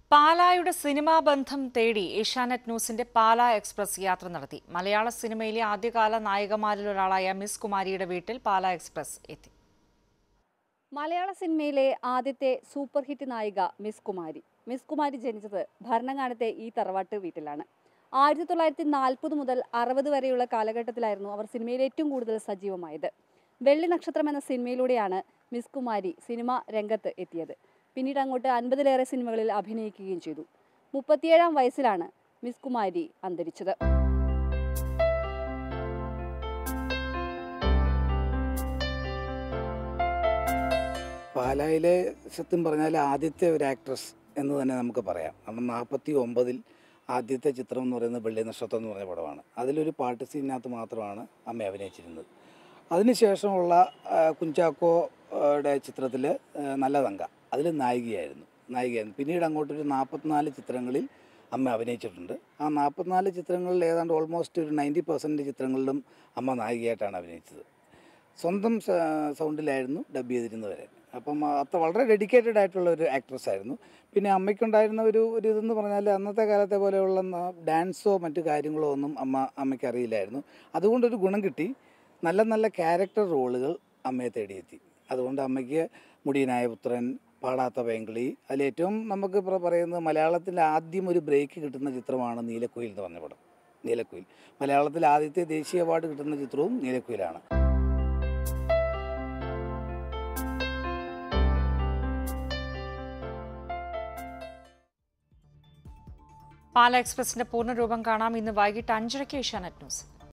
പാലായുടെ cinema ബന്ധം തേടി ഏഷ്യാനെറ്റ് ന്യൂസിന്റെ പാലാ എക്സ്പ്രസ് യാത്ര നടത്തി മലയാള സിനിമയിലെ ആദ്യകാല നായികമാരിൽ ഒരാളായ മിസ് കുമാരിയുടെ വീട്ടിൽ പാലാ എക്സ്പ്രസ് എത്തി മലയാള സിനിമയിലെ ആദ്യത്തെ സൂപ്പർ ഹിറ്റ് നായിക മിസ് കുമാരി മിസ് കുമാരി ജനിച്ചത് ഭരണങ്ങാനത്തെ ഈ തറവാട്ട് വീട്ടിലാണ് ആയിരത്തി തൊള്ളായിരത്തി നാൽപ്പത് മുതൽ അറുപത് വരെയുള്ള കാലഘട്ടത്തിലായിരുന്നു അവർ സിനിമയിൽ ഏറ്റവും കൂടുതൽ സജീവമായത് വെള്ളി നക്ഷത്രം എന്ന സിനിമയിലൂടെയാണ് മിസ് കുമാരി സിനിമ രംഗത്ത് എത്തിയത് പിന്നീട് അങ്ങോട്ട് അൻപതിലേറെ സിനിമകളിൽ അഭിനയിക്കുകയും ചെയ്തു മുപ്പത്തിയേഴാം വയസ്സിലാണ് മിസ് കുമാരി അന്തരിച്ചത് പാലായിലെ സത്യം പറഞ്ഞാൽ ആദ്യത്തെ ഒരു ആക്ട്രസ് എന്ന് തന്നെ നമുക്ക് പറയാം നമ്മൾ നാൽപ്പത്തി ഒമ്പതിൽ ആദ്യത്തെ ചിത്രം എന്ന് പറയുന്നത് വെള്ളി നക്ഷത്രം എന്ന് പറഞ്ഞ പടമാണ് അതിലൊരു പാട്ട് സീനിനകത്ത് മാത്രമാണ് അമ്മ അഭിനയിച്ചിരുന്നത് അതിനുശേഷമുള്ള ആ, കുഞ്ചാക്കോയുടെ ചിത്രത്തിൽ നല്ല തങ്ക അതിൽ നായികയായിരുന്നു നായികയായിരുന്നു പിന്നീട് അങ്ങോട്ടൊരു നാൽപ്പത്തിനാല് ചിത്രങ്ങളിൽ അമ്മ അഭിനയിച്ചിട്ടുണ്ട് ആ നാൽപ്പത്തിനാല് ചിത്രങ്ങളിൽ ഏതാണ്ട് ഓൾമോസ്റ്റ് ഒരു നയൻറ്റി പെർസെൻറ്റ് ചിത്രങ്ങളിലും അമ്മ നായികയായിട്ടാണ് അഭിനയിച്ചത് സ്വന്തം സ- സൗണ്ടിലായിരുന്നു ഡബ് ചെയ്തിരുന്നത് വരെ അപ്പം അത്ര വളരെ ഡെഡിക്കേറ്റഡ് ആയിട്ടുള്ള ഒരു ആക്ട്രസ് ആയിരുന്നു പിന്നെ അമ്മയ്ക്കുണ്ടായിരുന്ന ഒരു ഒരു ഇതെന്ന് പറഞ്ഞാൽ അന്നത്തെ കാലത്തെ പോലെയുള്ള ന- ഡാൻസോ മറ്റു കാര്യങ്ങളോ ഒന്നും അമ്മ അമ്മയ്ക്ക് അറിയില്ലായിരുന്നു അതുകൊണ്ടൊരു ഗുണം കിട്ടി നല്ല നല്ല ക്യാരക്ടർ റോളുകൾ അമ്മയെ തേടിയെത്തി അതുകൊണ്ട് അമ്മയ്ക്ക് മുടിയനായ പുത്രൻ പാടാത്ത വേങ്കളി അതിലേറ്റവും നമുക്ക് ഇപ്പോൾ പറയുന്നത് മലയാളത്തിൽ ആദ്യം ഒരു ബ്രേക്ക് കിട്ടുന്ന ചിത്രമാണ് നീലക്കുയിൽ എന്ന് പറഞ്ഞ പടം നീലക്കുയിൽ മലയാളത്തിൽ ആദ്യത്തെ ദേശീയ അവാർഡ് കിട്ടുന്ന ചിത്രവും നീലക്കുയിലാണ് പാലാ എക്സ്പ്രസിന്റെ പൂർണ്ണരൂപം കാണാം ഇന്ന് വൈകിട്ട് അഞ്ചരയ്ക്ക് ഏഷ്യാനെറ്റ് ന്യൂസ്